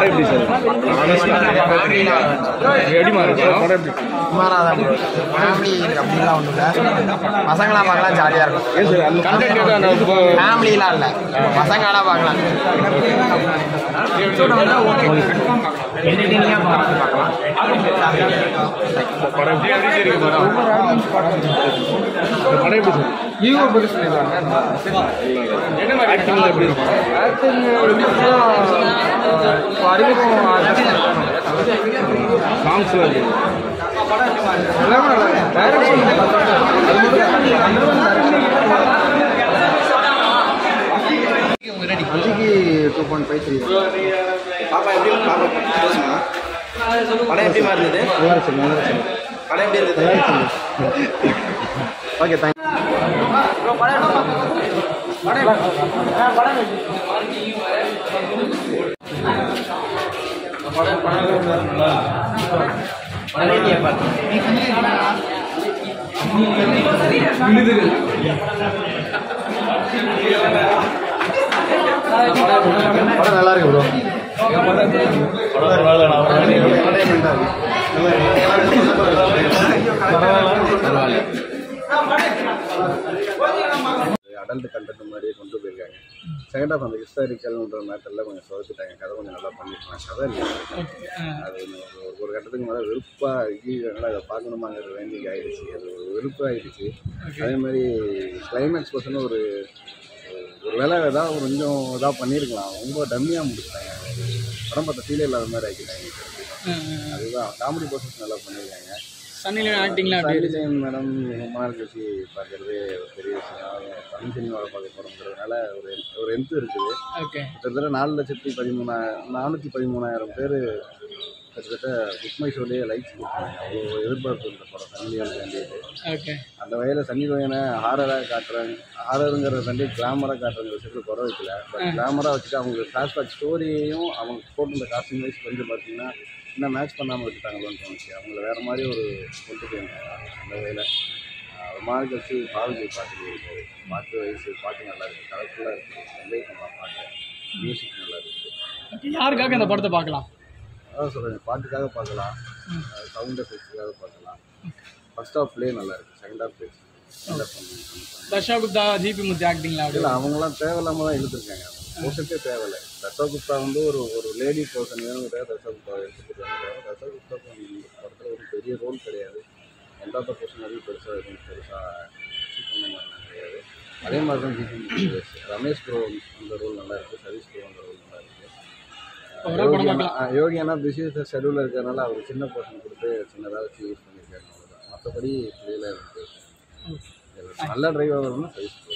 படம் எப்படி சார் எப்படிமா இருக்கு படம் எப்படி சுமாராக தான் ப்ரோ ஃபேமிலி அப்படிலாம் ஒன்றும் இல்லை பசங்களாம் பார்க்கலாம் ஜாலியாக இருக்கும் ஏன் சார் அந்த கண்டென்ட் அந்த இப்போ ஃபேமிலிலாம் இல்லை பசங்களாம் பார்க்கலாம் படம் எப்படி எப்படி சரி படம் இந்த படம் எப்படி சார் ஈகோ பற்றி சொல்லிடுவாங்க என்ன மாதிரி ஆக்டிங்ல எப்படி இருக்கும் சாங்ஸ்லாம் இருக்கு அஞ்சுக்கு டூ பாயிண்ட் ஃபைவ் த்ரீ பாப்பா எப்படி பாப்பா பேசுமா படம் எப்படிமா இருந்தது நல்லா இருக்கு நல்லா இருக்கு படம் எப்படி இருந்தது ஓகே தேங்க் படம் நல்லா இருக்கு ப்ரோ அடல்ட் கண்டென்ட் மாதிரியே கொண்டு போயிருக்காங்க செகண்ட் ஆஃப் அந்த ஹிஸ்டாரிக்கல்ன்ற மேட்டரில் கொஞ்சம் சொதப்பிட்டாங்க கதை கொஞ்சம் நல்லா பண்ணிருக்கலாம் கதை இல்லை அது ஒரு- ஒரு கட்டத்துக்கு மேலே வெறுப்பாக ஐயோ அதை பார்க்கணுமாங்கிற வேண்டிய ஆயிடுச்சு அது ஒரு வெறுப்பாயிடுச்சு அதே மாதிரி கிளைமேக்ஸ் பர்சன் ஒரு ஒரு வேலை ஏதாவது ஒரு கொஞ்சம் இதாக பண்ணியிருக்கலாம் ரொம்ப டம்மியாக முடிச்சிட்டாங்க படம் பார்த்த ஃபீலே இல்லாத மாதிரி ஆக்கிட்டாங்க அதுதான் காமெடி பர்சன்ஸ் நல்லா பண்ணியிருக்காங்க சன்னிலியன் ஆக்டிங்லாம் எப்படி இருக்கு சன்னிலியன் மேடம் ஹுமான் கட்சி பார்க்கறதே ஒரு பெரிய விஷயம் அவங்க தமிழ் சினிமாவை பார்க்க போகிறோங்கிறதுனால ஒரு ஒரு எந்த இருக்குது ஓகே கிட்டத்தட்ட நாலு லட்சத்தி பதிமூணாயிரம் நானூற்றி பதிமூணாயிரம் பேர் கிட்டத்தட்ட புக்மை ஷோலேயே லைக்ஸ் கொடுத்தாங்க அவ்வளோ எதிர்பார்ப்பு இந்த படம் சன்னிலியன் வேண்டியது ஓகே அந்த வகையில் சன்னி லியோனை ஹாரராக காட்டுறாங்க ஹாரருங்கிறத தாண்டி கிளாமராக காட்டுறங்கிற விஷயத்தில் குறை வைக்கல பட் கிளாமராக வச்சுட்டு அவங்க ஃப்ளாஷ்பேக் ஸ்டோரியையும் அவங்க போட்டிருந்த காஸ்டியூம் வைஸ் வந்து பார்த்தீங்கன்னா இன்னும் மேட்ச் பண்ணாமல் விட்டுட்டாங்களோன்னு தோணுச்சு அவங்கள வேறு மாதிரி ஒரு கொண்டு போயிருந்தாங்க அந்த வகையில் மாறு கட்சி பாவிஜி பாட்டு இருக்குது பாட்டு வயசு பாட்டு நல்லா இருக்குது கலர்ஃபுல்லாக இருக்குது என்ஜாய் பண்ணலாம் பாட்டு மியூசிக் நல்லா இருக்குது யாருக்காக இந்த படத்தை பார்க்கலாம் அதான் சொல்கிறேன் பாட்டுக்காக பார்க்கலாம் சவுண்ட் எஃபெக்ட்ஸுக்காக பார்க்கலாம் ஃபர்ஸ்ட் ஆஃப் ப்ளே நல்லா இருக்குது second half play second half Darsha Gupta GP Muthu ஆக்டிங்லாம் அப்படி இல்லை அவங்களாம் தேவையில்லாம தான் இழுத்துருக்காங்க போர்ஷன்ஸே தேவையில்லை தர்ஷா குப்தா வந்து ஒரு ஒரு லேடி பர்சன் வேணுங்கிற தர்ஷா குப்தா எடுத்துக்கிட்டாங்க தர்ஷா குப்தா இந்த படத்தில் ஒரு பெரிய ரோல் கிடையாது எந்த ஆஃப் போர்ஷன் வரையும் பெருசாக எதுவும் பெருசாக பண்ண மாதிரி கிடையாது அதே மாதிரி தான் ஜிபி ரமேஷ் ப்ரோ அந்த ரோல் நல்லா இருக்குது சதீஷ் ப்ரோ அந்த ரோல் நல்லா இருக்குது ஒரு படம் யோகி அண்ணா- ஆ, யோகி அண்ணா பிஸி ஷெடியூலில் இருக்கிறனால அவர் சின்ன போர்ஷன் கொடுத்து சின்னதாக வச்சு யூஸ் பண்ணியிருக்காரு அவ்வளோதான் மற்றபடி பிள்ளையில இருக்குது நல்ல டிரைவர் வரணும்னா சதீஷ் ப்ரோ